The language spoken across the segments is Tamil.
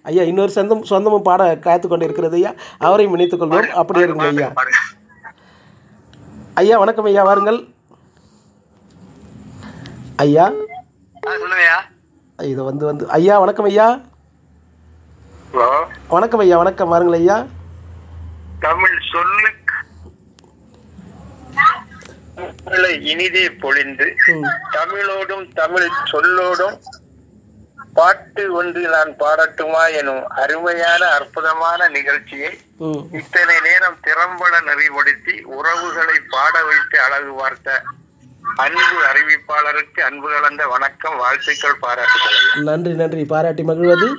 ஐயா இன்னொரு சொந்தம் சொந்தமும் பாட காத்து கொண்டு இருக்கிறது ஐயா அவரையும் இணைத்துக் கொள்வோம் அப்படியே இருங்க ஐயா பாருங்க ஐயா வணக்கம் ஐயா வாருங்கள் ஐயா ஆ, சொல்லுங்கய்யா இது வந்து வந்து ஐயா வணக்கம் ஐயா ஹலோ வணக்கம் ஐயா வணக்கம் வாருங்கள் ஐயா தமிழ் சொல்லுக்கு தமிழை இனிதே பொழிந்து ம். தமிழோடும் தமிழ் சொல்லோடும் பாட்டு ஒன்று நான் பாடட்டுமா எனும் அருமையான அற்புதமான நிகழ்ச்சியை ம் இத்தனை நேரம் திறம்பட நெறிப்படுத்தி உறவுகளை பாட வைத்து அழகு பார்த்த அன்பு அறிவிப்பாளருக்கு அன்பு கலந்த வணக்கம் வாழ்த்துக்கள் பாராட்டுகள் நன்றி நன்றி பாராட்டி மகிழ்வது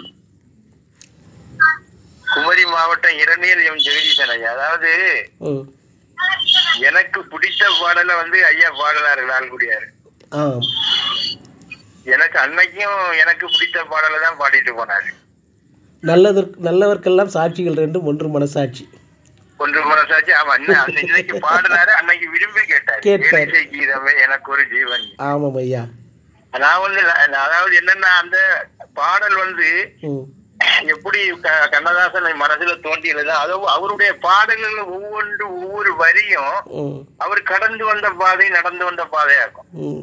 குமரி மாவட்டம் இரநீர் எம் ஜெகதீசன் ஐயா அதாவது ம் எனக்கு பிடித்த பாடல வந்து ஐயா பாடலாரு லால்குடியாரு ஆ எனக்கு அன்னைக்கும் எனக்கு பிடித்த பாடலை தான் பாடிட்டு போனாரு நல்லதற்கு நல்லவர்க்கெல்லாம் சாட்சிகள் ரெண்டும் ஒன்று மனசாட்சி ஒன்று மனசாச்சு ஆமா இன்னும் அந்த இன்னைக்கு பாடினாரு அன்னைக்கு விரும்பி கேட்டாரு கேட்டாரு. ஏழிசை கீதமே எனக்கு ஒரு ஜீவன் ஆமாம் ஐயா நான் வந்து அதாவது என்னன்னா அந்த பாடல் வந்து ம் எப்படி க- கண்ணதாசன் மனசுல தோன்றியது அதோ அவருடைய பாடல்கள் ஒவ்வொன்று ஒவ்வொரு வரியும் ம் அவர் கடந்து வந்த பாதை நடந்து வந்த பாதையாக்கும் ம்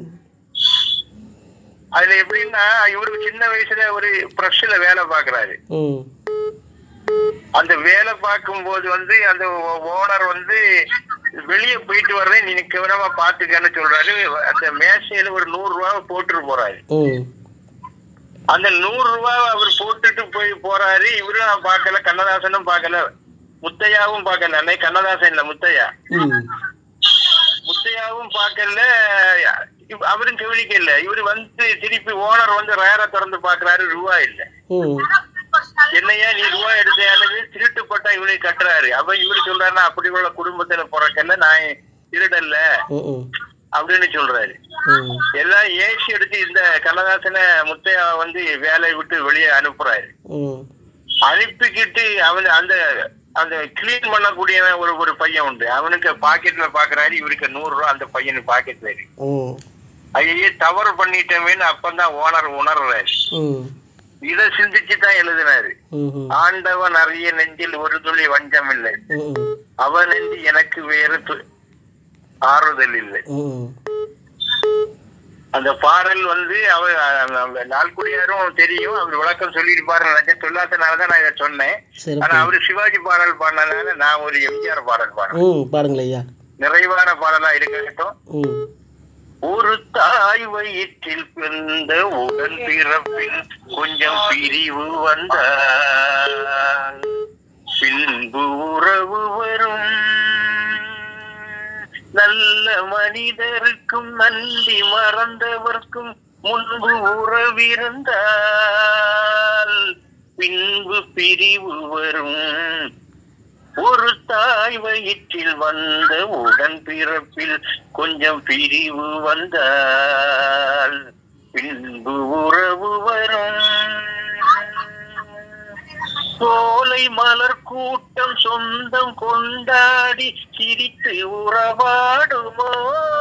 அதுல எப்படின்னா இவருக்கு சின்ன வயசுல ஒரு பிரஷ்ல வேலை பாக்குறாரு ம் அந்த வேலை பார்க்கும்போது வந்து அந்த ஓனர் வந்து வெளியே போயிட்டு வர்றேன் நீ கவனமா பாத்துக்கன்னு சொல்றாரு அந்த மேசையில ஒரு நூறு ரூபாவை போட்டுட்டு போறாரு ம் அந்த நூறு ரூபாவை அவர் போட்டுட்டு போய் போறாரு இவரும் நான் பார்க்கல கண்ணதாசனும் பார்க்கல முத்தையாவும் பார்க்கல அன்னைக்கு கண்ணதாசன் இல்ல முத்தையா ம் முத்தையாவும் பார்க்கல இவ- அவரும் கவனிக்கல இவரு வந்து திருப்பி ஓனர் வந்து ரேர திறந்து பாக்குறாரு ரூபா இல்ல ம் என்னையா நீ ரூபா எடுத்தையானது திருட்டு பட்டா இவனை கட்டுறாரு அப்ப இவரு சொல்றாருன்னா அப்படி உள்ள குடும்பத்துல பிறக்கல நான் திருடல்ல ம் ம் அப்படின்னு சொல்றாரு ம் எல்லாம் ஏசி எடுத்து இந்த கண்ணதாசனை முத்தையா வந்து வேலையை விட்டு வெளியே அனுப்புறாரு ம் அனுப்பிக்கிட்டு அவன் அந்த அந்த கிளீன் பண்ணக்கூடிய ஒரு ஒரு பையன் உண்டு அவனுக்கு பாக்கெட்ல பாக்குறாரு இவருக்கு நூறு ரூபா அந்த பையனுக்கு பாக்கெட்ல இருக்கு ம் ஐயே தவறு பண்ணிட்டோமேன்னு அப்பதான் ஓனர் உணர்றாரு ம் இத சிந்திச்சு தான் எழுதினாரு ம் ஆண்டவன் அறிய நெஞ்சில் ஒரு துளி வஞ்சம் இல்லை ம் அவன் என்று எனக்கு வேறு து- ஆறுதல் இல்லை ம் அந்த பாடல் வந்து அவர் அஹ், நால்குடியாரும் தெரியும் அவர் விளக்கம் சொல்லியிருப்பாரு நினைச்சேன் சொல்லாதனாலதான் நான் இதை சொன்னேன் ஆனா சிறப்பு அவரு சிவாஜி பாடல் பாடினதுனால நான் ஒரு எம்ஜிஆர் பாடல் பாடுறேன் ம் பாருங்கள் ஐயா நிறைவான பாடலா இருக்கட்டும் ம் ஒரு தாய் வயிற்றில் பிறந்த உடன் பிறப்பில் கொஞ்சம் பிரிவு வந்தால் பின்பு உறவு வரும் நல்ல மனிதருக்கும் நன்றி மறந்தவர்க்கும் முன்பு உறவிருந்தால் பின்பு பிரிவு வரும் ஒரு தாய் வயிற்றில் வந்த உடன் பிறப்பில் கொஞ்சம் பிரிவு வந்தால் பின்பு உறவு வரும் சோலை மலர் கூட்டம் சொந்தம் கொண்டாடி சிரித்து உறவாடுமோ